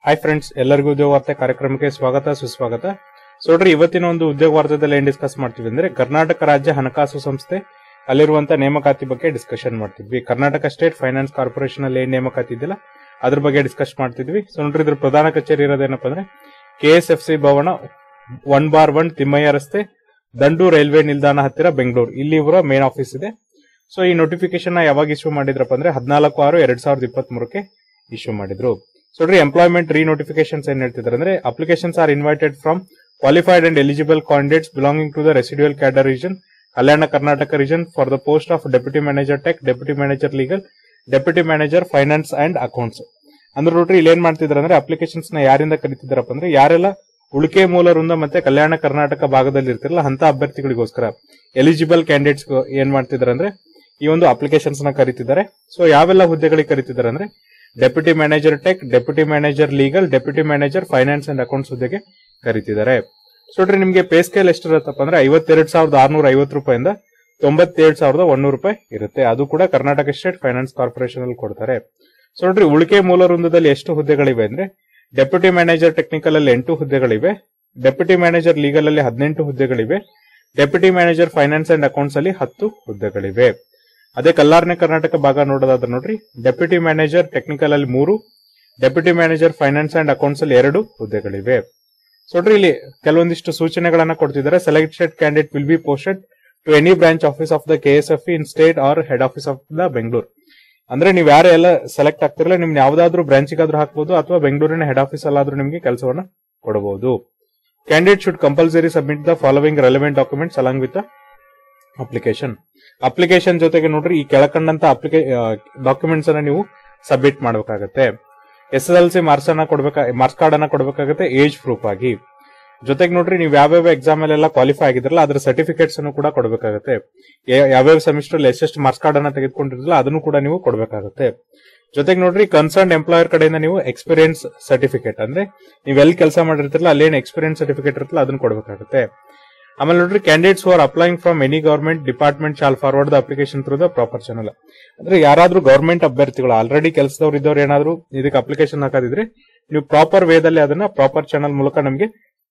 Hi friends ಎಲ್ಲರಿಗೂ ಉದ್ಯೋಗ ವಾರ್ತೆ ಕಾರ್ಯಕ್ರಮಕ್ಕೆ ಸ್ವಾಗತ ಸುಸ್ವಾಗತ ಸೊ ನೋಡ್ರಿ ಇವತ್ತಿನ ಒಂದು ಉದ್ಯೋಗ ವಾರ್ತೆದಲ್ಲಿ ಏನ್ ಡಿಸ್ಕಸ್ ಮಾಡ್ತೀವಿ ಅಂದ್ರೆ ಕರ್ನಾಟಕ ರಾಜ್ಯ ಹಣಕಾಸು ಸಂಸ್ಥೆ ಅಲ್ಲಿರುವಂತ ನೇಮಕಾತಿ ಬಗ್ಗೆ ಡಿಸ್ಕಷನ್ ಮಾಡ್ತಿದ್ವಿ ಕರ್ನಾಟಕ ಸ್ಟೇಟ್ ಫೈನಾನ್ಸ್ ಕಾರ್ಪೊರೇಷನ್ ಅಲ್ಲಿ ಏನ್ ನೇಮಕಾತಿ ಇದೆಯಲ್ಲ ಅದ್ರ ಬಗ್ಗೆ ಡಿಸ್ಕಸ್ ಮಾಡ್ತಿದ್ವಿ ಸೊ ನೋಡ್ರಿ ಇದ್ರ ಪ್ರಧಾನ ಕಚೇರಿ ಇರೋದೇನಪ್ಪ ಅಂದ್ರೆ K S F C Bhavan one bar one Thimmaiah ರಸ್ತೆ ದಂಡು ರೈಲ್ವೆ ನಿಲ್ದಾಣ ಹತ್ತಿರ ಬೆಂಗಳೂರು ಇಲ್ಲಿ ಇವರ ಮೇನ್ ಆಫೀಸ್ ಇದೆ ಸೊ ಈ ನೋಟಿಫಿಕೇಶನ್ ಯಾವಾಗ ಇಶ್ಯೂ ಮಾಡಿದ್ರಪ್ಪ ಅಂದ್ರೆ ಹದಿನಾಲ್ಕು ಆರು ಎರಡ್ ಸಾವಿರದ ಇಪ್ಪತ್ತ್ ಮೂರಕ್ಕೆ ಇಶ್ಯೂ ಮಾಡಿದ್ರು ಸೊ ನೋಡ್ರಿ ಎಂಪ್ಲಾಯ್ಮೆಂಟ್ ರೀ ನೋಟಿಫಿಕೇಶನ್ಸ್ ಏನ್ ಹೇಳ್ತಿದ್ದಾರೆ ಅಂದ್ರೆ applications are invited from qualified and eligible candidates belonging to the residual cadre region Kalyana Karnataka region for the post of deputy manager tech deputy manager legal deputy manager finance and accounts ಅಂದ್ರೆ ನೋಡ್ರಿ ಇಲ್ಲಿ ಏನ್ ಮಾಡ್ತಿದ್ದಾರೆ ಅಂದ್ರೆ applications ನ ಯಾರಿಂದ ಕರಿತಿದ್ದಾರಪ್ಪ ಅಂದ್ರೆ ಯಾರೆಲ್ಲ ಉಳಿಕೆ ಮೂಲ ವೃಂದ ಮತ್ತೆ ಕಲ್ಯಾಣ ಕರ್ನಾಟಕ ಭಾಗದಲ್ಲಿ ಇರ್ತಿರಲ್ಲ ಅಂತ ಅಭ್ಯರ್ಥಿಗಳಿಗೋಸ್ಕರ ಎಲಿಜಿಬಲ್ ಕ್ಯಾಂಡಿಡೇಟ್ಸ್ ಏನ್ ಮಾಡ್ತಿದ್ದಾರೆ ಅಂದ್ರೆ ಈ ಒಂದು ಅಪ್ಲಿಕೇಶನ್ಸ್ ನ ಕರಿತಿದ್ದಾರೆ ಸೊ ಯಾವೆಲ್ಲ ಹುದ್ದೆಗಳಿಗೆ ಕರಿತಿದ್ದಾರೆ ಅಂದ್ರೆ deputy manager tech deputy manager legal deputy manager finance and accounts ಹುದ್ದೆಗೆ ಕರಿತಿದ್ದಾರೆ ಸೊ ನೋಡ್ರಿ ನಿಮಗೆ ಪೇ ಸ್ಕೇಲ್ ಎಷ್ಟಿರುತ್ತಪ್ಪ ಅಂದ್ರೆ ಐವತ್ತೆರಡು ಸಾವಿರದ ಆರ್ನೂರ ಐವತ್ತು ರೂಪಾಯಿಂದ ತೊಂಬತ್ತೇಳು ಸಾವಿರದ ಒಂದೂರು ರೂಪಾಯಿ ಇರುತ್ತೆ ಅದು ಕೂಡ ಕರ್ನಾಟಕ ಸ್ಟೇಟ್ ಫೈನಾನ್ಸ್ ಕಾರ್ಪೊರೇಷನ್ ಅಲ್ಲಿ ಕೊಡ್ತಾರೆ ಸೊ ನೋಡ್ರಿ ಉಳಿಕೆ ಮೂಲ ವೃಂದದಲ್ಲಿ ಎಷ್ಟು ಹುದ್ದೆಗಳಿವೆ ಅಂದ್ರೆ ಡೆಪ್ಯೂಟಿ ಮ್ಯಾನೇಜರ್ ಟೆಕ್ನಿಕಲ್ ಅಲ್ಲಿ ಎಂಟು ಹುದ್ದೆಗಳಿವೆ ಡೆಪ್ಯೂಟಿ ಮ್ಯಾನೇಜರ್ ಲೀಗಲ್ ಅಲ್ಲಿ ಹದಿನೆಂಟು ಹುದ್ದೆಗಳಿವೆ deputy manager finance and accounts ಅಲ್ಲಿ ಹತ್ತು ಹುದ್ದೆಗಳಿವೆ ಅದೇ ಕಲ್ಯಾಣ ಕರ್ನಾಟಕ ಭಾಗ ನೋಡೋದಾದ್ರೆ ನೋಡ್ರಿ ಡೆಪ್ಯೂಟಿ ಮ್ಯಾನೇಜರ್ ಟೆಕ್ನಿಕಲ್ ಅಲ್ಲಿ ಮೂರು deputy manager finance and accounts ಅಲ್ಲಿ ಎರಡು ಹುದ್ದೆಗಳಿವೆ ಸೊ ನೋಡ್ರಿ ಇಲ್ಲಿ ಕೆಲವೊಂದಿಷ್ಟು ಸೂಚನೆಗಳನ್ನ ಕೊಡ್ತಿದ್ದಾರೆ selected candidate will be posted to any branch office of the K S F in state or head office of the Bengaluru ಅಂದ್ರೆ ನೀವು ಯಾರು ಎಲ್ಲ ಸೆಲೆಕ್ಟ್ ಆಗ್ತಿರಲ್ಲ ನಿಮ್ನ ಯಾವ್ದಾದ್ರು ಬ್ರಾಂಚಿಗಾದ್ರೂ ಹಾಕ್ಬೋದು ಅಥವಾ ಬೆಂಗಳೂರಿನ ಹೆಡ್ ಆಫೀಸ್ ಅಲ್ಲಾದ್ರೂ ನಿಮಗೆ ಕೆಲಸವನ್ನ ಕೊಡಬಹುದು candidate should compulsory submit the following relevant documents along with application application ಜೊತೆಗೆ ನೋಡ್ರಿ ಈ ಕೆಳಕಂಡಂತ ಅಪ್ಲಿಕೇ ಡಾಕ್ಯುಮೆಂಟ್ಸ್ ಅನ್ನ ನೀವು ಸಬ್ಮಿಟ್ ಮಾಡಬೇಕಾಗತ್ತೆ S S L C marks ಅನ್ನ ಕೊಡ್ಬೇಕಾ ಮಾರ್ಕ್ಸ್ ಕಾರ್ಡ್ ಅನ್ನ ಕೊಡ್ಬೇಕಾಗತ್ತೆ ಏಜ್ ಪ್ರೂಫ್ ಆಗಿ ಜೊತೆಗೆ ನೋಡ್ರಿ ನೀವು ಯಾವ್ಯಾವ ಎಕ್ಸಾಮ್ ಅಲ್ಲೆಲ್ಲ ಕ್ವಾಲಿಫೈ ಆಗಿದ್ರಲ್ಲ ಅದ್ರ ಸರ್ಟಿಫಿಕೇಟ್ಸ್ ಅನ್ನು ಕೂಡ ಕೊಡಬೇಕಾಗತ್ತೆ ಯಾವ್ಯಾವ ಸೆಮಿಸ್ಟರ್ ಎಷ್ಟೆಷ್ಟು ಮಾರ್ಕ್ಸ್ ಕಾರ್ಡ್ ಅನ್ನ ತೆಗೆದುಕೊಂಡಿರಲ್ಲ ಅದನ್ನು ಕೂಡ ನೀವು ಕೊಡಬೇಕಾಗತ್ತೆ ಜೊತೆಗೆ ನೋಡ್ರಿ ಕನ್ಸರ್ನ್ ಎಂಪ್ಲಾಯರ್ ಕಡೆಯಿಂದ ನೀವು ಎಕ್ಸ್ಪೀರಿಯನ್ಸ್ ಸರ್ಟಿಫಿಕೇಟ್ ಅಂದ್ರೆ ನೀವು ಎಲ್ಲಿ ಕೆಲಸ ಮಾಡಿರ್ತಿರಲ್ಲ ಅಲ್ಲೇನು ಎಕ್ಸ್ಪೀರಿಯನ್ಸ್ ಸರ್ಟಿಫಿಕೇಟ್ ಇರುತ್ತಲ್ಲ ಅದನ್ನು ಕೊಡಬೇಕಾಗುತ್ತೆ ಆಮೇಲೆ ನೋಡ್ರಿ candidates are applying from any government department shall forward the application through the proper channel ಅಂದ್ರೆ ಯಾರಾದ್ರೂ ಗವರ್ಮೆಂಟ್ ಅಭ್ಯರ್ಥಿಗಳು ಆಲ್ರೆಡಿ ಕೆಲಸದವ್ರು ಇದ್ದವ್ರು ಏನಾದ್ರು ಇದಕ್ಕೆ ಅಪ್ಲಿಕೇಶನ್ ಹಾಕೋದಿದ್ರೆ ನೀವು ಪ್ರಾಪರ್ ವೇದಲ್ಲಿ ಅದನ್ನ ಪ್ರಾಪರ್ ಚಾನಲ್ ಮೂಲಕ ನಮಗೆ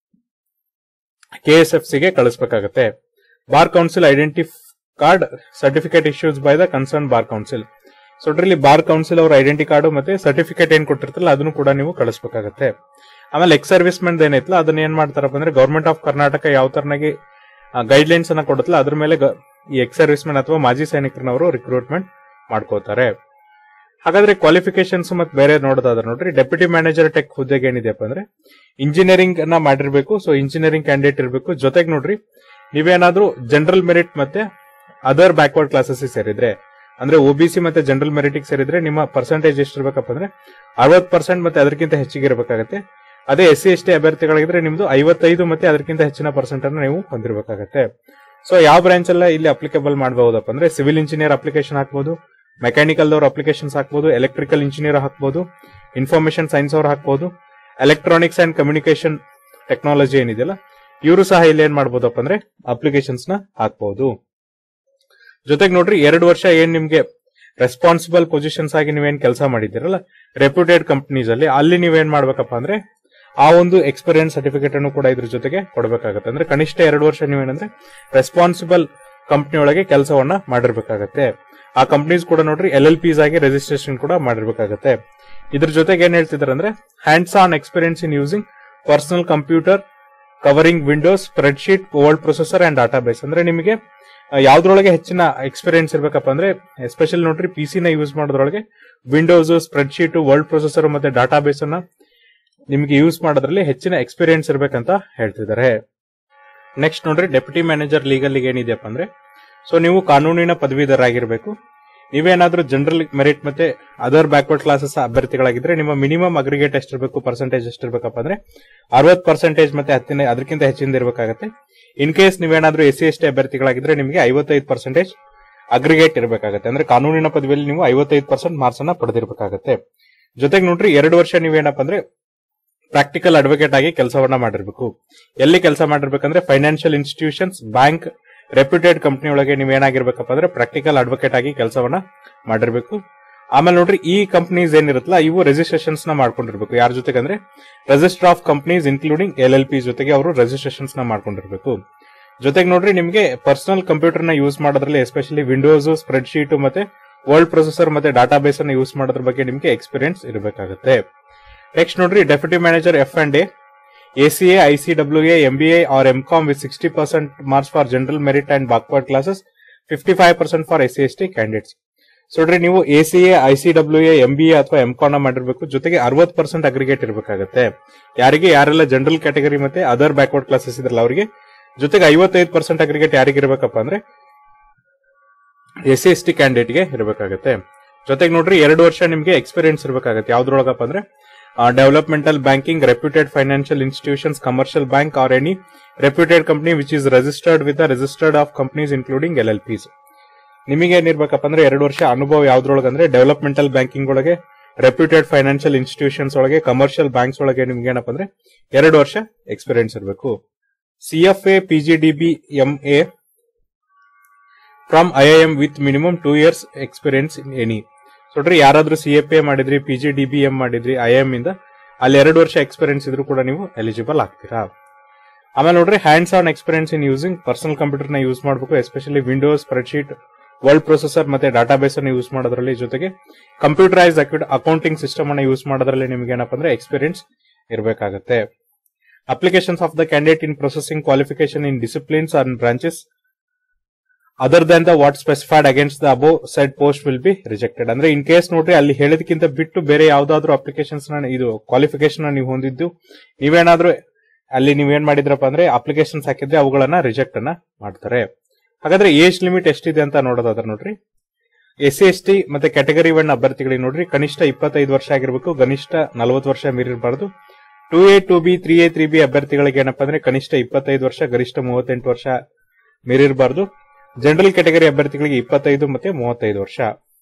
ಕೆಎಸ್ಎಫ್ ಗೆ ಕಳಿಸಬೇಕಾಗತ್ತೆ bar council identity card certificate issues by the concern bar council so ಇಲ್ಲಿ ಬಾರ್ ಕೌನ್ಸಿಲ್ ಅವ್ರ ಐಡೆಂಟಿ ಕಾರ್ಡ್ ಮತ್ತೆ ಸರ್ಟಿಫಿಕೇಟ್ ಏನ್ ಕೊಟ್ಟಿರ್ತಲ್ಲ ಅದನ್ನು ಕೂಡ ನೀವು ಕಳಿಸಬೇಕಾಗತ್ತೆ ಆಮೇಲೆ ಎಕ್ಸ್ ಸರ್ವಿಸ್ ಮೆನ್ ಏನೈತಲ್ಲ ಅದನ್ನ ಏನ್ ಮಾಡ್ತಾರಪ್ಪ ಅಂದ್ರೆ ಗೌರ್ಮೆಂಟ್ ಆಫ್ ಕರ್ನಾಟಕ ಯಾವ ತರನಾಗಿ ಗೈಡ್ ಲೈನ್ಸ್ ಅನ್ನ ಕೊಡುತ್ತಲ್ಲ ಅದ್ರ ಮೇಲೆ ಗ- ಈ ಎಕ್ಸ್ ಸರ್ವಿಸ್ ಮೆನ್ ಅಥವಾ ಮಾಜಿ ಸೈನಿಕರನ್ನವರು ರಿಕ್ರೂಟ್ಮೆಂಟ್ ಮಾಡ್ಕೋತಾರೆ ಹಾಗಾದ್ರೆ ಕ್ವಾಲಿಫಿಕೇಶನ್ಸ್ ಮತ್ತೆ ಬೇರೆ ನೋಡೋದಾದ್ರೆ ನೋಡ್ರಿ ಡೆಪ್ಯೂಟಿ ಮ್ಯಾನೇಜರ್ ಟೆಕ್ ಹುದ್ದೆಗೆ ಏನಿದೆಯಪ್ಪ ಅಂದ್ರೆ ಇಂಜಿನಿಯರಿಂಗ್ ಅನ್ನ ಮಾಡಿರ್ಬೇಕು ಸೊ ಇಂಜಿನಿಯರಿಂಗ್ ಕ್ಯಾಂಡಿಡೇಟ್ ಇರಬೇಕು ಜೊತೆಗೆ ನೋಡ್ರಿ ನೀವೇನಾದ್ರೂ ಜನರಲ್ ಮೆರಿಟ್ ಮತ್ತೆ ಅದರ್ ಬ್ಯಾಕ್ವರ್ಡ್ ಕ್ಲಾಸಸ್ ಸೇರಿದ್ರೆ ಅಂದ್ರೆ ಒಬಿಸಿ ಮತ್ತೆ ಜನರಲ್ ಮೆರಿಟ್ ಸೇರಿದ್ರೆ ನಿಮ್ಮ ಪರ್ಸೆಂಟೇಜ್ ಎಷ್ಟು ಇರ್ಬೇಕಪ್ಪ ಅಂದ್ರೆ ಅರವತ್ ಪರ್ಸೆಂಟ್ ಮತ್ತೆ ಅದಕ್ಕಿಂತ ಹೆಚ್ಚಿಗೆ ಇರಬೇಕಾಗತ್ತೆ ಅದೇ ಎಸ್ ಸಿ ಎಸ್ ಟಿ ಅಭ್ಯರ್ಥಿಗಳಾಗಿದ್ರೆ ನಿಮ್ದು ಐವತ್ತೈದು ಮತ್ತೆ ಅದಕ್ಕಿಂತ ಹೆಚ್ಚಿನ ಪರ್ಸೆಂಟ್ ಅನ್ನು ನೀವು ಹೊಂದಿರಬೇಕಾಗತ್ತೆ ಸೊ ಯಾವ ಬ್ರಾಂಚ್ ಎಲ್ಲ ಇಲ್ಲಿ ಅಪ್ಲಿಕೇಬಲ್ ಮಾಡಬಹುದಪ್ಪ ಅಂದ್ರೆ ಸಿವಿಲ್ ಇಂಜಿನಿಯರ್ ಅಪ್ಲಿಕೇಶನ್ ಹಾಕ್ಬೋದು ಮೆಕ್ಯಾನಿಕಲ್ ದವ್ರ ಅಪ್ಲಿಕೇಶನ್ಸ್ ಹಾಕ್ಬೋದು ಎಲೆಕ್ಟ್ರಿಕಲ್ ಇಂಜಿನಿಯರ್ ಹಾಕ್ಬೋದು ಇನ್ಫಾರ್ಮೇಶನ್ ಸೈನ್ಸ್ ಅವ್ರು ಹಾಕ್ಬೋದು ಎಲೆಕ್ಟ್ರಾನಿಕ್ಸ್ ಅಂಡ್ ಕಮ್ಯುನಿಕೇಶನ್ ಟೆಕ್ನಾಲಜಿ ಏನಿದೆಯಲ್ಲ ಇವರು ಸಹ ಇಲ್ಲಿ ಏನ್ ಮಾಡ್ಬೋದಪ್ಪ ಅಂದ್ರೆ ಅಪ್ಲಿಕೇಶನ್ಸ್ ನ ಹಾಕ್ಬಹುದು ಜೊತೆಗೆ ನೋಡ್ರಿ ಎರಡು ವರ್ಷ ಏನ್ ನಿಮ್ಗೆ ರೆಸ್ಪಾನ್ಸಿಬಲ್ ಪೊಸಿಷನ್ಸ್ ಆಗಿ ನೀವೇನ್ ಕೆಲಸ ಮಾಡಿದ್ದೀರಲ್ಲ ರೆಪ್ಯೂಟೆಡ್ ಕಂಪನೀಸ್ ಅಲ್ಲಿ ಅಲ್ಲಿ ನೀವೇನ್ ಮಾಡ್ಬೇಕಪ್ಪ ಅಂದ್ರೆ ಆ ಒಂದು ಎಕ್ಸ್ಪೀರಿಯನ್ಸ್ ಸರ್ಟಿಫಿಕೇಟ್ ಅನ್ನು ಕೂಡ ಇದ್ರ ಜೊತೆಗೆ ಕೊಡಬೇಕಾಗತ್ತೆ ಅಂದ್ರೆ ಕನಿಷ್ಠ ಎರಡು ವರ್ಷ ನೀವೇನಂದ್ರೆ ರೆಸ್ಪಾನ್ಸಿಬಲ್ ಕಂಪನಿ ಒಳಗೆ ಕೆಲಸವನ್ನ ಮಾಡಿರ್ಬೇಕಾಗತ್ತೆ ಆ ಕಂಪನೀಸ್ ಕೂಡ ನೋಡ್ರಿ ಎಲ್ ಎಲ್ ಪಿಸ್ ಆಗಿ ರಿಜಿಸ್ಟ್ರೇಷನ್ ಕೂಡ ಮಾಡಿರ್ಬೇಕಾಗತ್ತೆ ಇದ್ರ ಜೊತೆಗೆ ಏನ್ ಹೇಳ್ತಿದಾರೆ ಅಂದ್ರೆ hands on experience in using personal computer covering Windows spreadsheet word processor and database ಅಂದ್ರೆ ನಿಮಗೆ ಆ, ಯಾವ್ದ್ರೊಳಗೆ ಹೆಚ್ಚಿನ ಎಕ್ಸ್ಪೀರಿಯನ್ಸ್ ಇರ್ಬೇಕಪ್ಪ ಅಂದ್ರೆ ಎಸ್ಪೆಷಲ್ ನೋಡ್ರಿ ಪಿ ನ ಯೂಸ್ ಮಾಡೋದ್ರೊಳಗೆ Windows spreadsheet word processor ಮತ್ತೆ ಡಾಟಾಬೇಸ್ ಅನ್ನ ನಿಮಗೆ ಯೂಸ್ ಮಾಡೋದ್ರಲ್ಲಿ ಹೆಚ್ಚಿನ ಎಕ್ಸ್ಪೀರಿಯನ್ಸ್ ಇರ್ಬೇಕಂತ ಹೇಳ್ತಿದ್ದಾರೆ ನೆಕ್ಸ್ಟ್ ನೋಡ್ರಿ ಡೆಪ್ಯೂಟಿ ಮ್ಯಾನೇಜರ್ ಲೀಗಲ್ ಏನಿದೆಯಪ್ಪ ಅಂದ್ರೆ ಸೊ ನೀವು ಕಾನೂನಿನ ಪದವೀಧರಾಗಿರ್ಬೇಕು ನೀವೇನಾದ್ರೂ ಜನರಲ್ ಮೆರಿಟ್ ಮತ್ತೆ ಅದರ್ ಬ್ಯಾಕ್ವರ್ಡ್ ಕ್ಲಾಸಸ್ ಅಭ್ಯರ್ಥಿಗಳಾಗಿದ್ರೆ ನಿಮ್ಮ ಮಿನಿಮಮ್ ಅಗ್ರಿಗೇಟ್ ಎಷ್ಟಿರ್ಬೇಕು ಪರ್ಸೆಂಟೇಜ್ ಎಷ್ಟಿರ್ಬೇಕಪ್ಪ ಅಂದ್ರೆ ಅರವತ್ ಪರ್ಸೆಂಟೇಜ್ ಮತ್ತೆ ಹತ್ತಿನ ಅದಕ್ಕಿಂತ ಹೆಚ್ಚಿಂದ ಇರಬೇಕಾಗತ್ತೆ ಇನ್ ಕೇಸ್ ನೀವೇನಾದ್ರೂ ಎಸ್ ಸಿ ಎಸ್ ಟಿ ಅಭ್ಯರ್ಥಿಗಳಾಗಿದ್ರೆ ನಿಮಗೆ ಐವತ್ತೈದು ಪರ್ಸೆಂಟೇಜ್ ಅಗ್ರಿಗೇಟ್ ಇರಬೇಕಾಗತ್ತೆ ಅಂದ್ರೆ ಕಾನೂನಿನ ಪದವಿಯಲ್ಲಿ ನೀವು ಐವತ್ತೈದು ಪರ್ಸೆಂಟ್ ಮಾರ್ಕ್ಸ್ ಅನ್ನ ಪಡೆದಿರಬೇಕಾಗತ್ತೆ ಜೊತೆಗೆ ನೋಡ್ರಿ ಎರಡು ವರ್ಷ ನೀವೇನಪ್ಪ ಅಂದ್ರೆ ಪ್ರಾಕ್ಟಿಕಲ್ ಅಡ್ವೊಕೇಟ್ ಆಗಿ ಕೆಲಸವನ್ನ ಮಾಡಿರ್ಬೇಕು ಎಲ್ಲಿ ಕೆಲಸ ಮಾಡಿರ್ಬೇಕಂದ್ರೆ financial institutions bank reputed company ಒಳಗೆ ನೀವೇನಾಗಿರ್ಬೇಕಪ್ಪ ಅಂದ್ರೆ ಪ್ರಾಕ್ಟಿಕಲ್ ಅಡ್ವೊಕೇಟ್ ಆಗಿ ಕೆಲಸವನ್ನ ಮಾಡಿರ್ಬೇಕು ಆಮೇಲೆ ನೋಡ್ರಿ ಈ ಕಂಪನೀಸ್ ಏನಿರುತ್ತಲ್ಲ ಇವು ರಿಜಿಸ್ಟ್ರೇಷನ್ಸ್ ನ ಮಾಡ್ಕೊಂಡಿರ್ಬೇಕು ಯಾರ ಜೊತೆಗೆ ಅಂದ್ರೆ register of companies including L L P ಜೊತೆಗೆ ಅವರು ರಿಜಿಸ್ಟ್ರೇಷನ್ಸ್ ನ ಮಾಡ್ಕೊಂಡಿರ್ಬೇಕು ಜೊತೆಗೆ ನೋಡ್ರಿ ನಿಮಗೆ ಪರ್ಸನಲ್ ಕಂಪ್ಯೂಟರ್ ನ ಯೂಸ್ ಮಾಡೋದ್ರಲ್ಲಿ ಎಸ್ಪೆಷಲಿ ವಿಂಡೋಸ್ ಸ್ಪ್ರೆಡ್ ಶೀಟ್ ಮತ್ತೆ ವರ್ಲ್ಡ್ ಪ್ರೊಸೆಸರ್ ಮತ್ತೆ ಡಾಟಾ ಬೇಸ್ ಅನ್ನ ಯೂಸ್ ಮಾಡೋದ್ರ ಬಗ್ಗೆ ನಿಮಗೆ ಎಕ್ಸ್ಪೀರಿಯನ್ಸ್ ಇರಬೇಕಾಗುತ್ತೆ ನೆಕ್ಸ್ಟ್ ನೋಡ್ರಿ deputy manager F and A ACA ICWA M B A or M com with sixty percent marks for general merit and backward classes fifty five percent for S C S T candidates so ನೋಡ್ರಿ ನೀವು A C A I C W A M B A ಅಥವಾ M com ಮಾಡಿರ್ಬೇಕು ಜೊತೆಗೆ ಅರವತ್ percent aggregate ಇರಬೇಕಾಗುತ್ತೆ ಯಾರಿಗೆ ಯಾರೆಲ್ಲ general category ಮತ್ತೆ ಅದರ್ ಬ್ಯಾಕ್ವರ್ಡ್ ಕ್ಲಾಸಸ್ ಇದ್ರಲ್ಲ ಅವರಿಗೆ ಜೊತೆಗೆ ಐವತ್ತೈದು ಪರ್ಸೆಂಟ್ ಅಗ್ರಿಗೇಟ್ ಯಾರಿಗೆ ಇರಬೇಕಪ್ಪ ಅಂದ್ರೆ ಎಸ್ ಸಿ ಎಸ್ ಟಿ ಕ್ಯಾಂಡಿಡೇಟ್ಗೆ ಇರಬೇಕಾಗುತ್ತೆ ಜೊತೆಗೆ ನೋಡ್ರಿ ಎರಡು ವರ್ಷ ನಿಮಗೆ ಎಕ್ಸ್ಪೀರಿಯನ್ಸ್ ಇರಬೇಕಾಗುತ್ತೆ ಯಾವ್ದ್ರೊಳಗಪ್ಪ ಅಂದ್ರೆ developmental banking reputed financial institutions commercial bank or any reputed company which is registered with registered of companies including L L Ps ನಿಮಗೆ ಏನಿರ್ಬೇಕಪ್ಪ ಅಂದ್ರೆ ಎರಡು ವರ್ಷ ಅನುಭವ ಯಾವ್ದ್ರೊಳಗೆ ಅಂದ್ರೆ ಡೆವಲಪ್ಮೆಂಟಲ್ ಬ್ಯಾಂಕಿಂಗ್ ಒಳಗೆ ರೆಪ್ಯೂಟೆಡ್ ಫೈನಾನ್ಷಿಯಲ್ ಇನ್ಸ್ಟಿಟ್ಯೂಷನ್ಸ್ ಒಳಗೆ ಕಮರ್ಷಿಯಲ್ ಬ್ಯಾಂಕ್ಸ್ ಒಳಗೆ ನಿಮ್ಗೆ ಏನಪ್ಪ ಅಂದ್ರೆ ಎರಡು ವರ್ಷ ಎಕ್ಸ್ಪೀರಿಯನ್ಸ್ ಇರಬೇಕು CFA PGDBM MA from IIM with minimum two years experience in any ನೋಡ್ರಿ ಯಾರಾದ್ರೂ ಸಿ ಎಫ್ ಎ ಮಾಡಿದ್ರಿ P G D B M ಮಾಡಿದ್ರಿ ಐ ಎಂ ಇಂದ ಅಲ್ಲಿ ಎರಡು ವರ್ಷ ಎಕ್ಸ್ಪೀರಿಯನ್ಸ್ ಇದ್ರೂ ಕೂಡ ನೀವು ಎಲಿಜಿಬಲ್ ಆಗ್ತೀರಾ ಆಮೇಲೆ ನೋಡ್ರಿ hands on experience in using personal computer ನ ಯೂಸ್ ಮಾಡಬೇಕು especially Windows spreadsheet world processor ಮತ್ತೆ ಡಾಟಾಬೇಸ್ ಅನ್ನು ಯೂಸ್ ಮಾಡೋದ್ರಲ್ಲಿ ಜೊತೆಗೆ ಕಂಪ್ಯೂಟರೈಸ್ ಅಕೌಂಟಿಂಗ್ ಸಿಸ್ಟಮ್ ಅನ್ನು ಯೂಸ್ ಮಾಡೋದ್ರಲ್ಲಿ ನಿಮ್ಗೆ ಏನಪ್ಪ ಅಂದ್ರೆ ಎಕ್ಸ್ಪೀರಿಯನ್ಸ್ ಇರಬೇಕಾಗುತ್ತೆ applications of the candidate in processing qualification in disciplines and branches other than the what specified against the above said post will be rejected ಅಂದ್ರೆ ಇನ್ ಕೇಸ್ ನೋಡ್ರಿ ಅಲ್ಲಿ ಹೇಳಿದಕ್ಕಿಂತ ಬಿಟ್ಟು ಬೇರೆ ಯಾವ್ದಾದ್ರು ಅಪ್ಲಿಕೇಶನ್ಸ್ ಇದು ಕ್ವಾಲಿಫಿಕೇಶನ್ ನೀವು ಹೊಂದಿದ್ದು ನೀವೇನಾದ್ರೂ ಅಲ್ಲಿ ನೀವೇನ್ ಮಾಡಿದ್ರಪ್ಪ ಅಂದ್ರೆ ಅಪ್ಲಿಕೇಶನ್ಸ್ ಹಾಕಿದ್ರೆ ಅವುಗಳನ್ನ ರಿಜೆಕ್ಟ್ ಅನ್ನ ಮಾಡ್ತಾರೆ ಹಾಗಾದ್ರೆ ಏಜ್ ಲಿಮಿಟ್ ಎಷ್ಟಿದೆ ಅಂತ ನೋಡೋದಾದ್ರೆ ನೋಡ್ರಿ ಎಸ್ ಸಿ ಎಸ್ ಟಿ ಮತ್ತೆ ಕ್ಯಾಟಗರಿ ಒನ್ ಅಭ್ಯರ್ಥಿಗಳಿಗೆ ನೋಡ್ರಿ ಕನಿಷ್ಠ ಇಪ್ಪತ್ತೈದು ವರ್ಷ ಆಗಿರ್ಬೇಕು ಗನಿಷ್ಠ ನಲವತ್ತು ವರ್ಷ ಮೀರಿರಬಾರ್ದು two A two B three A three B ಅಭ್ಯರ್ಥಿಗಳಿಗೆ ಏನಪ್ಪಾ ಅಂದ್ರೆ ಕನಿಷ್ಠ ಇಪ್ಪತ್ತೈದು ವರ್ಷ ಗರಿಷ್ಠ ಮೂವತ್ತೆಂಟು ವರ್ಷ ಮೀರಿರಬಾರ್ದು ಜನರಲ್ ಕ್ಯಾಟಗರಿ ಅಭ್ಯರ್ಥಿಗಳಿಗೆ ಇಪ್ಪತ್ತೈದು ಮತ್ತೆ ಮೂವತ್ತೈದು ವರ್ಷ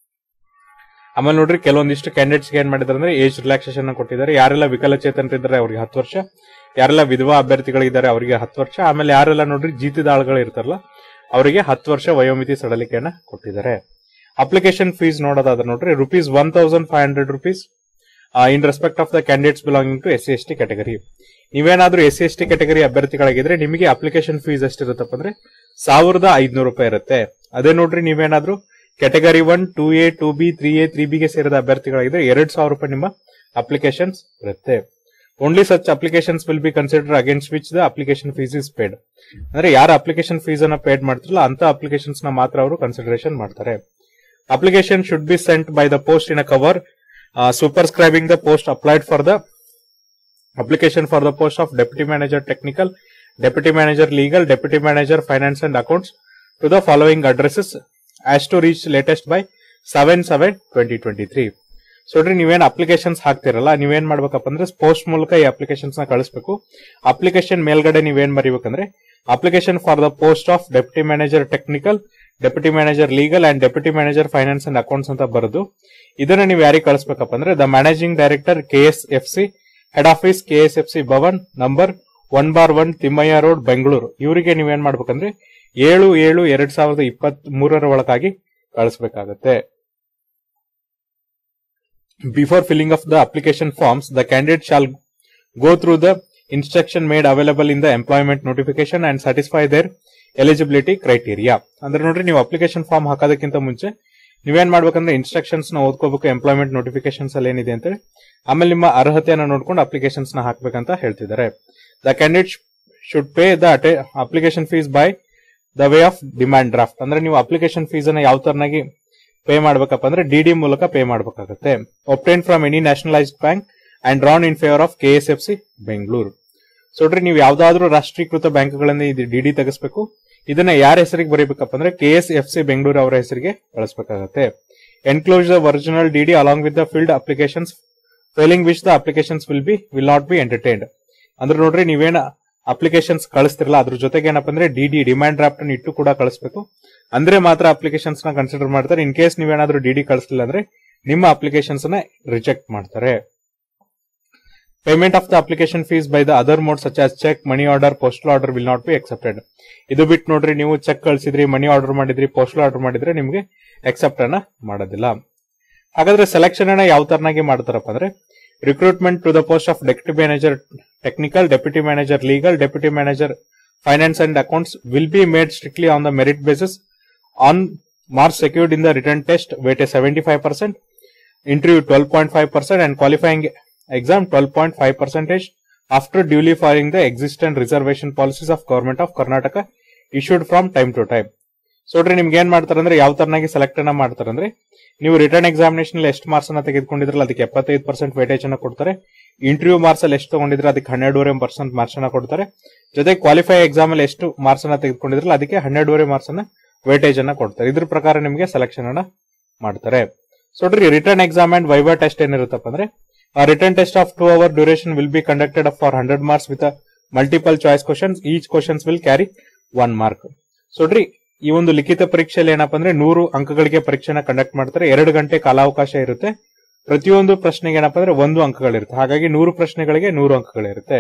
ಆಮೇಲೆ ನೋಡ್ರಿ ಕೆಲವೊಂದಿಷ್ಟು ಕ್ಯಾಂಡಿಡೇಟ್ಸ್ ಏನ್ ಮಾಡಿದಾರೆ ಅಂದ್ರೆ ಏಜ್ ರಿಲ್ಯಾಕ್ಸೇಷನ್ ಕೊಟ್ಟಿದ್ದಾರೆ ಯಾರೆಲ್ಲ ವಿಕಲಚೇತನರಿದ್ದಾರೆ ಅವ್ರಿಗೆ ಹತ್ತು ವರ್ಷ ಯಾರೆಲ್ಲ ವಿಧವಾ ಅಭ್ಯರ್ಥಿಗಳಿದ್ದಾರೆ ಅವರಿಗೆ ಹತ್ತು ವರ್ಷ ಆಮೇಲೆ ಯಾರೆಲ್ಲ ನೋಡ್ರಿ ಜೀತಿದ ಆಳುಗಳು ಇರ್ತಾರಲ್ಲ ಅವರಿಗೆ ಹತ್ತು ವರ್ಷ ವಯೋಮಿತಿ ಸಡಲಿಕೆಯನ್ನ ಕೊಟ್ಟಿದ್ದಾರೆ ಅಪ್ಲಿಕೇಶನ್ ಫೀಸ್ ನೋಡೋದಾದ್ರೆ ನೋಡ್ರಿ rupees one thousand five hundred rupees in respect of the candidates belonging to S C S T category ನೀವೇನಾದ್ರೂ S C S T category ಅಭ್ಯರ್ಥಿಗಳಾಗಿದ್ರೆ ನಿಮಗೆ ಅಪ್ಲಿಕೇಶನ್ ಫೀಸ್ ಎಷ್ಟಿರುತ್ತಪ್ಪ ಅಂದ್ರೆ ಸಾವಿರದ ಐದ್ನೂರು ರೂಪಾಯಿ ಇರುತ್ತೆ ಅದೇ ನೋಡ್ರಿ ನೀವೇನಾದ್ರೂ category one two A two B three A three ಬಿಗೆ ಸೇರಿದ ಅಭ್ಯರ್ಥಿಗಳಾಗಿದ್ರೆ ಎರಡ್ ಸಾವಿರ ರೂಪಾಯಿ ನಿಮ್ಮ ಅಪ್ಲಿಕೇಶನ್ಸ್ ಇರುತ್ತೆ only such applications will be consider against which the application fees is paid ಅಂದ್ರೆ ಯಾರ ಅಪ್ಲಿಕೇಶನ್ ಫೀಸ್ ಅನ್ನ ಪೇಡ್ ಮಾಡ್ತಿರಲ್ಲ ಅಂತ ಅಪ್ಲಿಕೇಶನ್ಸ್ ನ ಮಾತ್ರ ಅವರು ಕನ್ಸಿಡರೇಷನ್ ಮಾಡ್ತಾರೆ application should be sent by the post in a cover superscribing the post applied for the application for the post of deputy manager technical deputy manager legal deputy manager finance and accounts to the following addresses as to reach latest by seven seven twenty twenty three so ನೋಡ್ರಿ ನೀವೇನ್ applications ಹಾಕ್ತಿರಲ್ಲ ನೀವೇನ್ ಮಾಡ್ಬೇಕಪ್ಪ ಅಂದ್ರೆ post ಮೂಲಕ ಈ applications ನ ಕಳಿಸಬೇಕು application ಮೇಲ್ಗಡೆ ನೀವೇನ್ ಬರೀಬೇಕಂದ್ರೆ application for the post of deputy manager technical deputy manager legal and deputy manager finance and accounts ಅಂತ ಬರೆದು ಇದನ್ನ ನೀವು ಯಾರಿಗೆ ಕಳಿಸ್ಬೇಕಪ್ಪ ಅಂದ್ರೆ the managing director K S F C head office K S F C Bhavan number one bar one Thimmaiah road Bengaluru ಇವರಿಗೆ ನೀವೇನ್ ಮಾಡ್ಬೇಕಂದ್ರೆ ಏಳು ಏಳು ಎರಡ್ ಸಾವಿರದ ಇಪ್ಪತ್ತ್ ಮೂರರ ಒಳಗಾಗಿ ಕಳಿಸಬೇಕಾಗತ್ತೆ before filling of the application forms the candidate shall go through the instruction made available in the employment notification and satisfy their eligibility criteria ಅಂದ್ರೆ ನೋಡ್ರಿ ನೀವು ಅಪ್ಲಿಕೇಶನ್ ಫಾರ್ಮ್ ಹಾಕೋದಕ್ಕಿಂತ ಮುಂಚೆ ನೀವೇನ್ ಮಾಡ್ಬೇಕಂದ್ರೆ ಇನ್ಸ್ಟ್ರಕ್ಷನ್ಸ್ ನ ಓದ್ಕೋಬೇಕು ಎಂಪ್ಲಾಯ್ಮೆಂಟ್ ನೋಟಿಫಿಕೇಶನ್ಸ್ ಅಲ್ಲಿ ಏನಿದೆ ಅಂತೇಳಿ ಆಮೇಲೆ ನಿಮ್ಮ ಅರ್ಹತೆಯನ್ನು ನೋಡ್ಕೊಂಡು ಅಪ್ಲಿಕೇಶನ್ಸ್ ನ ಹಾಕ್ಬೇಕಂತ ಹೇಳ್ತಿದ್ದಾರೆ the candidate should pay the application fees by the way of demand draft ಅಂದ್ರೆ ನೀವು ಅಪ್ಲಿಕೇಶನ್ ಫೀಸ್ ಅನ್ನ ಯಾವ ತರನಾಗಿ ಪೇ ಮಾಡ್ಬೇಕಪ್ಪ ಅಂದ್ರೆ ಡಿಡಿ ಮೂಲಕ ಪೇ ಮಾಡಬೇಕಾಗುತ್ತೆ obtain from any nationalised bank and drawn in favour of K S F C Bengaluru so ನೋಡ್ರಿ ನೀವು ಯಾವ್ದಾದ್ರು ರಾಷ್ಟ್ರೀಕೃತ ಬ್ಯಾಂಕ್ಗಳನ್ನ ಇದು ಡಿಡಿ ತೆಗಿಸ್ಬೇಕು ಇದನ್ನ ಯಾರ ಹೆಸರಿಗೆ ಬರೀಬೇಕಪ್ಪ ಅಂದ್ರೆ K S F C Bengaluru ಅವರ ಹೆಸರಿಗೆ ಕಳಿಸಬೇಕಾಗುತ್ತೆ enclose the original DD along with the filled applications failing which the applications will be will not be entertained ಅಂದ್ರೆ ನೋಡ್ರಿ ನೀವೇನ ಅಪ್ಲಿಕೇಶನ್ಸ್ ಕಳಿಸ್ತಿರಲ್ಲ ಅದ್ರ ಜೊತೆಗೆ ಏನಪ್ಪ ಅಂದ್ರೆ ಡಿಡಿ ಡಿಮ್ಯಾಂಡ್ ಡ್ರಾಫ್ಟ್ ಅನ್ನು ಇಟ್ಟು ಕೂಡ ಕಳಿಸಬೇಕು ಅಂದ್ರೆ ಮಾತ್ರ ಅಪ್ಲಿಕೇಶನ್ಸ್ ನ ಕನ್ಸಿಡರ್ ಮಾಡ್ತಾರೆ ಇನ್ ಕೇಸ್ ನೀವೇನಾದ್ರೂ ಡಿಡಿ ಕಳಿಸ್ಲಿಲ್ಲ ಅಂದ್ರೆ ನಿಮ್ಮ ಅಪ್ಲಿಕೇಶನ್ಸ್ ನ ರಿಜೆಕ್ಟ್ ಮಾಡ್ತಾರೆ payment of the application fees by the other mode such as cheque money order postal order will not be accepted ಇದು ಬಿಟ್ಟು ನೋಡ್ರಿ ನೀವು ಚೆಕ್ ಕಳಿಸಿದ್ರಿ ಮನಿ ಆರ್ಡರ್ ಮಾಡಿದ್ರಿ ಪೋಸ್ಟಲ್ ಆರ್ಡರ್ ಮಾಡಿದ್ರೆ ನಿಮಗೆ ಅಕ್ಸೆಪ್ಟ್ ಅನ್ನ ಮಾಡೋದಿಲ್ಲ ಹಾಗಾದ್ರೆ ಸೆಲೆಕ್ಷನ್ ಅನ್ನ ಯಾವ ತರನಾಗಿ ಮಾಡ್ತಾರಪ್ಪ ಅಂದ್ರೆ recruitment to the post of deputy manager technical deputy manager legal deputy manager finance and accounts will be made strictly on the merit basis on marks secured in the written test weight a seventy five percent interview 12.5% and qualifying exam 12.5 percentage after duly following the existing reservation policies of government of Karnataka issued from time to time. So ನೋಡ್ರಿ ನಿಮ್ಗೆ ಏನ್ ಮಾಡ್ತಾರೆ ಅಂದ್ರೆ ಯಾವ ತರನಾಗಿ select ಅನ್ನ ಮಾಡ್ತಾರೆ ಅಂದ್ರೆ ನೀವು ರಿಟರ್ನ್ ಎಕ್ಸಾಮಿನೇಷನ್ ಎಷ್ಟು ಮಾರ್ಕ್ಸ್ ಅನ್ನ ತೆಗೆದುಕೊಂಡಿದ್ರಲ್ಲ ಅದಕ್ಕೆ ಎಪ್ಪತ್ತೈದು ಪರ್ಸೆಂಟ್ ವೇಟೇಜ್ ಅನ್ನ ಕೊಡ್ತಾರೆ ಇಂಟರ್ವ್ಯೂ ಮಾರ್ಕ್ಸ್ ಅಲ್ಲಿ ಎಷ್ಟು ತಗೊಂಡಿದ್ರೆ ಅದಕ್ಕೆ ಹನ್ನೆರಡೂವರೆ ಪರ್ಸೆಂಟ್ ಮಾರ್ಕ್ಸ್ ಅನ್ನ ಕೊಡ್ತಾರೆ ಜೊತೆ ಕ್ವಾಲಿಫೈ ಎಕ್ಸಾಮ್ ಅಲ್ಲಿ ಎಷ್ಟು ಮಾರ್ಕ್ಸ್ ಅನ್ನ ತೆಗೆದುಕೊಂಡಿದ್ರಲ್ಲ ಅದಕ್ಕೆ ಹನ್ನೆರಡೂವರೆ ಮಾರ್ಕ್ಸ್ ಅನ್ನ ವೇಟೇಜ್ ಅನ್ನ ಕೊಡ್ತಾರೆ ಇದ್ರ ಪ್ರಕಾರ ನಿಮಗೆ ಸೆಲೆಕ್ಷನ್ ಅನ್ನ ಮಾಡ್ತಾರೆ ಸೊ ನೋಡ್ರಿ written exam and viva test ಏನಿರುತ್ತಪ್ಪ ಅಂದ್ರೆ written test of two hour duration will be conducted for hundred marks with multiple choice questions each questions will carry one mark so ನೋಡ್ರಿ ಈ ಒಂದು ಲಿಖಿತ ಪರೀಕ್ಷೆಯಲ್ಲಿ ಏನಪ್ಪಾ ಅಂದ್ರೆ ನೂರು ಅಂಕಗಳಿಗೆ ಪರೀಕ್ಷೆನ ಕಂಡಕ್ಟ್ ಮಾಡ್ತಾರೆ ಎರಡು ಗಂಟೆ ಕಾಲಾವಕಾಶ ಇರುತ್ತೆ ಪ್ರತಿಯೊಂದು ಪ್ರಶ್ನೆಗೆ ಏನಪ್ಪಾ ಅಂದ್ರೆ ಒಂದು ಅಂಕಗಳಿರುತ್ತೆ ಹಾಗಾಗಿ ನೂರು ಪ್ರಶ್ನೆಗಳಿಗೆ ನೂರು ಅಂಕಗಳಿರುತ್ತೆ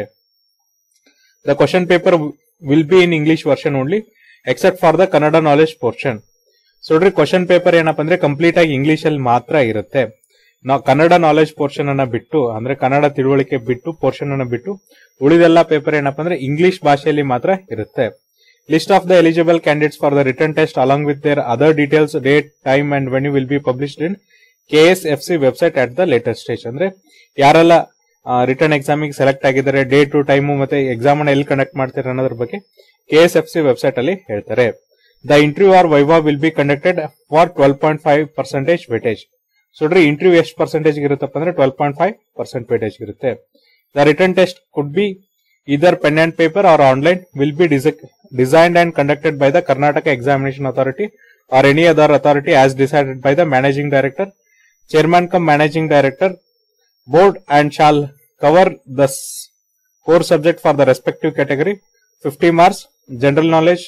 the question paper will be in English version only except for the Kannada knowledge portion so ನೋಡ್ರಿ ಕ್ವಶನ್ ಪೇಪರ್ ಏನಪ್ಪಾ ಅಂದ್ರೆ ಕಂಪ್ಲೀಟ್ ಆಗಿ ಇಂಗ್ಲಿಷ್ ಅಲ್ಲಿ ಮಾತ್ರ ಇರುತ್ತೆ ನಾವು ಕನ್ನಡ ನಾಲೆಜ್ ಪೋರ್ಷನ್ ಅನ್ನ ಬಿಟ್ಟು ಅಂದ್ರೆ ಕನ್ನಡ ತಿಳುವಳಿಕೆ ಬಿಟ್ಟು ಪೋರ್ಷನ್ ಅನ್ನ ಬಿಟ್ಟು ಉಳಿದೆಲ್ಲ ಪೇಪರ್ ಏನಪ್ಪಾ ಅಂದ್ರೆ ಇಂಗ್ಲಿಷ್ ಭಾಷೆಯಲ್ಲಿ ಮಾತ್ರ ಇರುತ್ತೆ list of the eligible candidates for the written test along with their other details date time and venue will be published in K S F C website at the latest stage ಅಂದ್ರೆ ಯಾರೆಲ್ಲ written ಎಕ್ಸಾಮಿಗೆ select ಆಗಿದ್ದಾರೆ date to time ಮತ್ತೆ exam ಅನ್ನ ಎಲ್ಲಿ conduct ಮಾಡ್ತಾರೆ ಅನ್ನೋದ್ರ ಬಗ್ಗೆ K S F C website ಅಲ್ಲಿ ಹೇಳ್ತಾರೆ the interview or viva will be conducted for twelve point five percentage weightage so ನೋಡ್ರಿ ಇಂಟರ್ವ್ಯೂ ಎಷ್ಟು ಪರ್ಸೆಂಟೇಜ್ ಇರುತ್ತಪ್ಪ ಅಂದ್ರೆ twelve point five percent weightage ಇರುತ್ತೆ the written test could be either pen and paper or online will be designed and conducted by the Karnataka examination authority or any other authority as decided by the managing director chairman cum managing director board and shall cover the core subject for the respective category fifty marks general knowledge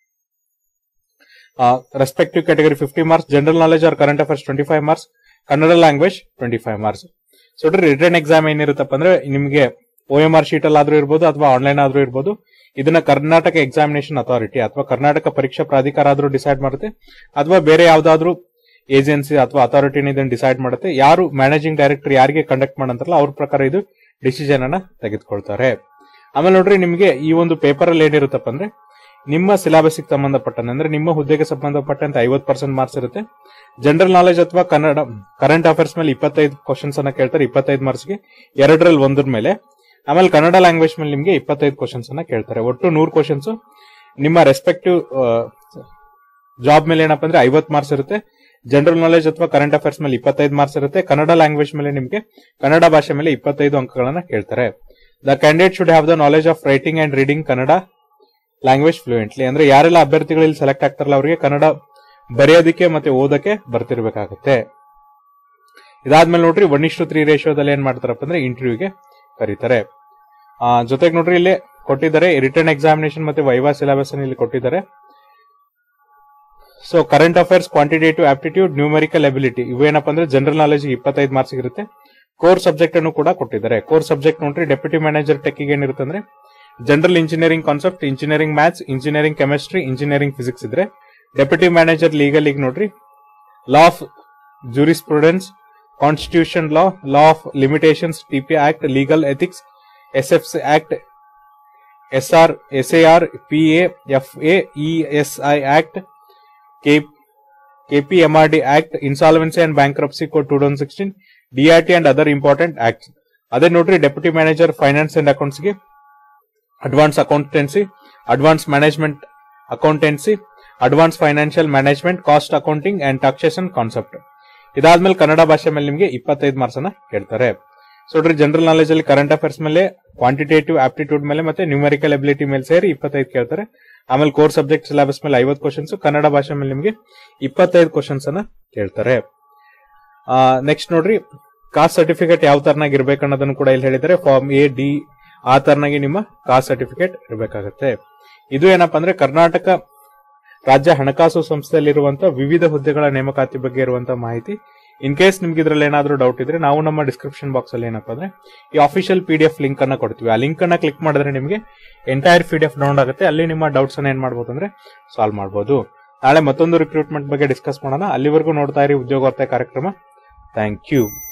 respective category fifty marks general knowledge or current affairs twenty five marks Kannada language twenty five marks so written exam ಏನಿರುತ್ತಪ್ಪ ಅಂದ್ರೆ ನಿಮಗೆ O M R sheet ಆದ್ರೂ ಇರ್ಬೋದು ಅಥವಾ online ಆದ್ರೂ ಇರ್ಬೋದು ಇದನ್ನ Karnataka examination authority ಅಥವಾ ಕರ್ನಾಟಕ ಪರೀಕ್ಷಾ ಪ್ರಾಧಿಕಾರ ಆದ್ರೂ ಡಿಸೈಡ್ ಮಾಡುತ್ತೆ ಅಥವಾ ಬೇರೆ ಯಾವ್ದಾದ್ರು ಏಜೆನ್ಸಿ ಅಥವಾ ಅಥಾರಿಟಿನ ಇದನ್ನ ಡಿಸೈಡ್ ಮಾಡುತ್ತೆ ಯಾರು ಮ್ಯಾನೇಜಿಂಗ್ ಡೈರೆಕ್ಟರ್ ಯಾರಿಗೆ ಕಂಡಕ್ಟ್ ಮಾಡಂತಾರಲ್ಲ ಅವ್ರ ಪ್ರಕಾರ ಇದು ಡಿಸಿಷನ್ ಅನ್ನ ತೆಗೆದುಕೊಳ್ತಾರೆ ಆಮೇಲೆ ನೋಡ್ರಿ ನಿಮಗೆ ಈ ಒಂದು ಪೇಪರ್ ಅಲ್ಲಿ ಏನಿರುತ್ತಪ್ಪ ಅಂದ್ರೆ ನಿಮ್ಮ ಸಿಲೆಬಸ್ಗೆ ಸಂಬಂಧಪಟ್ಟಂತೆ ಅಂದ್ರೆ ನಿಮ್ಮ ಹುದ್ದೆಗೆ ಸಂಬಂಧಪಟ್ಟಂತೆ ಐವತ್ತು ಪರ್ಸೆಂಟ್ ಮಾರ್ಕ್ಸ್ ಇರುತ್ತೆ ಜನರಲ್ ನಾಲೆಜ್ ಅಥವಾ ಕನ್ನಡ ಕರೆಂಟ್ ಅಫೇರ್ಸ್ ಮೇಲೆ ಇಪ್ಪತ್ತೈದು ಕ್ವಶನ್ಸ್ ಅನ್ನ ಕೇಳ್ತಾರೆ ಇಪ್ಪತ್ತೈದು ಮಾರ್ಕ್ಸ್ಗೆ ಎರಡರಲ್ಲಿ ಒಂದ್ರ ಮೇಲೆ ಆಮೇಲೆ ಕನ್ನಡ ಲ್ಯಾಂಗ್ವೇಜ್ ಮೇಲೆ ನಿಮಗೆ ಇಪ್ಪತ್ತೈದು ಕ್ವಶನ್ಸ್ ಅನ್ನ ಕೇಳ್ತಾರೆ ಒಟ್ಟು ನೂರು ಕ್ವಶನ್ಸ್ ನಿಮ್ಮ ರೆಸ್ಪೆಕ್ಟಿವ್ ಜಾಬ್ ಮೇಲೆ ಏನಪ್ಪಾ ಅಂದ್ರೆ ಐವತ್ತು ಮಾರ್ಕ್ಸ್ ಇರುತ್ತೆ ಜನರಲ್ ನಾಲೆಜ್ ಅಥವಾ ಕರೆಂಟ್ ಅಫೇರ್ಸ್ ಮೇಲೆ ಇಪ್ಪತ್ತೈದು ಮಾರ್ಕ್ಸ್ ಇರುತ್ತೆ ಕನ್ನಡ ಲ್ಯಾಂಗ್ವೇಜ್ ಮೇಲೆ ನಿಮಗೆ ಕನ್ನಡ ಭಾಷೆ ಮೇಲೆ ಇಪ್ಪತ್ತೈದು ಅಂಕಗಳನ್ನ ಕೇಳ್ತಾರೆ the candidate should have the knowledge of writing and reading Kannada language fluently ಅಂದ್ರೆ ಯಾರೆಲ್ಲ ಅಭ್ಯರ್ಥಿಗಳು ಇಲ್ಲಿ ಸೆಲೆಕ್ಟ್ ಆಗ್ತಾರಲ್ಲ ಅವರಿಗೆ ಕನ್ನಡ ಬರೆಯೋದಕ್ಕೆ ಮತ್ತೆ ಓದಕ್ಕೆ ಬರ್ತಿರ್ಬೇಕಾಗುತ್ತೆ ಇದಾದ್ಮೇಲೆ ನೋಡ್ರಿ ಒನ್ ಇಷ್ಟು ತ್ರೀ ರೇಷಿಯೋದಲ್ಲಿ ಏನ್ ಮಾಡ್ತಾರಪ್ಪ ಅಂದ್ರೆ ಇಂಟರ್ವ್ಯೂಗೆ ಕರೀತಾರೆ ಆ ಜೊತೆಗೆ ನೋಡ್ರಿ ಇಲ್ಲಿ ಕೊಟ್ಟಿದ್ದಾರೆ ರಿಟರ್ನ್ ಎಕ್ಸಾಮಿನೇಷನ್ ಮತ್ತೆ ವೈವಾ ಸಿಲೆಬಸ್ ಇಲ್ಲಿ ಕೊಟ್ಟಿದ್ದಾರೆ so current affairs quantitative aptitude numerical ability ಇವೇನಪ್ಪ ಅಂದ್ರೆ ಜನರಲ್ ನಾಲೆಜ್ ಇಪ್ಪತ್ತೈದು ಮಾರ್ಕ್ಸ್ ಇರುತ್ತೆ ಕೋರ್ ಸಬ್ಜೆಕ್ಟ್ ಅನ್ನು ಕೂಡ ಕೊಟ್ಟಿದ್ದಾರೆ ಕೋರ್ ಸಬ್ಜೆಕ್ಟ್ ನೋಡ್ರಿ ಡೆಪ್ಯೂಟಿ ಮ್ಯಾನೇಜರ್ ಟೆಕ್ಕಿಗೆ ಏನಿರುತ್ತೆ ಅಂದ್ರೆ general engineering concept engineering maths engineering chemistry engineering physics ಇದ್ರೆ ಡೆಪ್ಯೂಟಿ ಮ್ಯಾನೇಜರ್ ಲೀಗಲ್ ಈಗ ನೋಡ್ರಿ law of jurisprudence constitution law law of limitations TP act legal ethics S F act S R S A R P F A E S I act KPMRD act insolvency and bankruptcy code two thousand sixteen DRT and other important act ಅದೇ ನೋಡ್ರಿ deputy manager finance and ಅಕೌಂಟ್ಸ್ಗೆ advance accountancy advance management accountancy advance financial management cost accounting and taxation concept ಇದಾದ್ಮೇಲೆ ಕನ್ನಡ ಭಾಷೆ ಮೇಲೆ ನಿಮಗೆ ಇಪ್ಪತ್ತೈದು marks ಅನ್ನ ಕೇಳ್ತಾರೆ ಸೊ ನೋಡ್ರಿ ಜನರಲ್ ನಾಲೆಜ್ ಅಲ್ಲಿ ಕರೆಂಟ್ ಅಫೇರ್ಸ್ ಮೇಲೆ ಕ್ವಾಂಟಿಟೇಟಿವ್ ಆಪ್ಟಿಟ್ಯೂಡ್ ಮೇಲೆ ಮತ್ತೆ ನ್ಯೂಮರಿಕಲ್ ಅಬಿಲಿಟಿ ಮೇಲೆ ಸೇರಿ ಇಪ್ಪತ್ತೈದು ಕೇಳ್ತಾರೆ ಆಮೇಲೆ ಕೋರ್ ಸಬ್ಜೆಕ್ಟ್ ಸಿಲೆಬಸ್ ಮೇಲೆ ಐವತ್ತು ಕ್ವಶನ್ಸ್ ಕನ್ನಡ ಭಾಷೆ ಮೇಲೆ ನಿಮಗೆ ಇಪ್ಪತ್ತೈದು ಕ್ವಶನ್ಸ್ ಅನ್ನ ಕೇಳ್ತಾರೆ ನೆಕ್ಸ್ಟ್ ನೋಡ್ರಿ ಕಾಸ್ಟ್ ಸರ್ಟಿಫಿಕೇಟ್ ಯಾವ ತರನಾಗಿ ಇರ್ಬೇಕು ಅನ್ನೋದನ್ನು ಕೂಡ ಇಲ್ಲಿ ಹೇಳಿದ್ದಾರೆ ಫಾರ್ಮ್ ಎ ಡಿ ಆ ತರನಾಗಿ ನಿಮ್ಮ ಕಾಸ್ಟ್ ಸರ್ಟಿಫಿಕೇಟ್ ಇರಬೇಕಾಗತ್ತೆ ಇದು ಏನಪ್ಪಾ ಅಂದ್ರೆ ಕರ್ನಾಟಕ ರಾಜ್ಯ ಹಣಕಾಸು ಸಂಸ್ಥೆಯಲ್ಲಿರುವಂತಹ ವಿವಿಧ ಹುದ್ದೆಗಳ ನೇಮಕಾತಿ ಬಗ್ಗೆ ಇರುವಂತಹ ಮಾಹಿತಿ ಇನ್ ಕೇಸ್ ನಿಮ್ಗೆ ಇದ್ರಲ್ಲಿ ಏನಾದ್ರೂ ಡೌಟ್ ಇದ್ರೆ ನಾವು ನಮ್ಮ ಡಿಸ್ಕ್ರಿಪ್ಷನ್ ಬಾಕ್ಸ್ ಅಲ್ಲಿ ಏನಪ್ಪಾ ಅಂದ್ರೆ ಈ official P D F link ಅನ್ನ ಕೊಡ್ತೀವಿ ಆ ಲಿಂಕ್ ಅನ್ನ ಕ್ಲಿಕ್ ಮಾಡಿದ್ರೆ ನಿಮಗೆ entire P D F download ಆಗುತ್ತೆ ಅಲ್ಲಿ ನಿಮ್ಮ ಡೌಟ್ಸ್ ಅನ್ನ ಏನ್ ಮಾಡ್ಬೋದು ಅಂದ್ರೆ ಸಾಲ್ವ್ ಮಾಡಬಹುದು ನಾಳೆ ಮತ್ತೊಂದು ರಿಕ್ರೂಟ್ಮೆಂಟ್ ಬಗ್ಗೆ ಡಿಸ್ಕಸ್ ಮಾಡೋಣ ಅಲ್ಲಿವರೆಗೂ ನೋಡ್ತಾ ಇರಿ ಉದ್ಯೋಗಾರ್ಥ ಕಾರ್ಯಕ್ರಮ ಥ್ಯಾಂಕ್ ಯು